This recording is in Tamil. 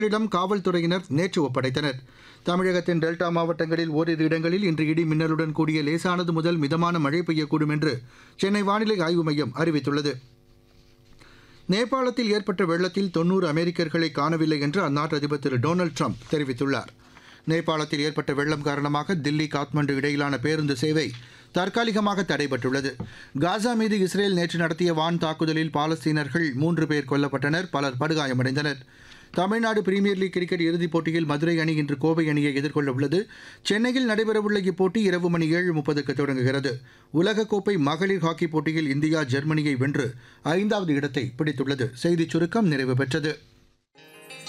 இடம் காவல்துறையினர் நேற்று ஒப்படைத்தனர் தமிழகத்தின் டெல்டா மாவட்டங்களில் ஓரிரு இடங்களில் இன்று இடி மின்னலுடன் கூடிய லேசானது முதல் மிதமான மழை பெய்யக்கூடும் என்று சென்னை வானிலை ஆய்வு மையம் அறிவித்துள்ளது நேபாளத்தில் ஏற்பட்ட வெள்ளத்தில் தொன்னூறு அமெரிக்கர்களை காணவில்லை என்று அந்நாட்டு அதிபர் திரு டொனால்டு ட்ரம்ப் தெரிவித்துள்ளார் நேபாளத்தில் ஏற்பட்ட வெள்ளம் காரணமாக தில்லி காத்மண்டு இடையிலான பேருந்து சேவை தற்காலிகமாக தடைபட்டுள்ளது காசா மீது இஸ்ரேல் நேற்று நடத்திய வான் தாக்குதலில் பாலஸ்தீனர்கள் மூன்று பேர் கொல்லப்பட்டனர் பலர் படுகாயமடைந்தனர் தமிழ்நாடு பிரீமியர் லீக் கிரிக்கெட் இறுதிப் போட்டியில் மதுரை அணி இன்று கோவை அணியை எதிர்கொள்ள உள்ளது சென்னையில் நடைபெறவுள்ள இப்போட்டி இரவு மணி ஏழு முப்பதுக்கு தொடங்குகிறது உலகக்கோப்பை மகளிர் ஹாக்கி போட்டியில் இந்தியா ஜெர்மனியை வென்று ஐந்தாவது இடத்தை பிடித்துள்ளது செய்திச் சுருக்கம் நிறைவு பெற்றது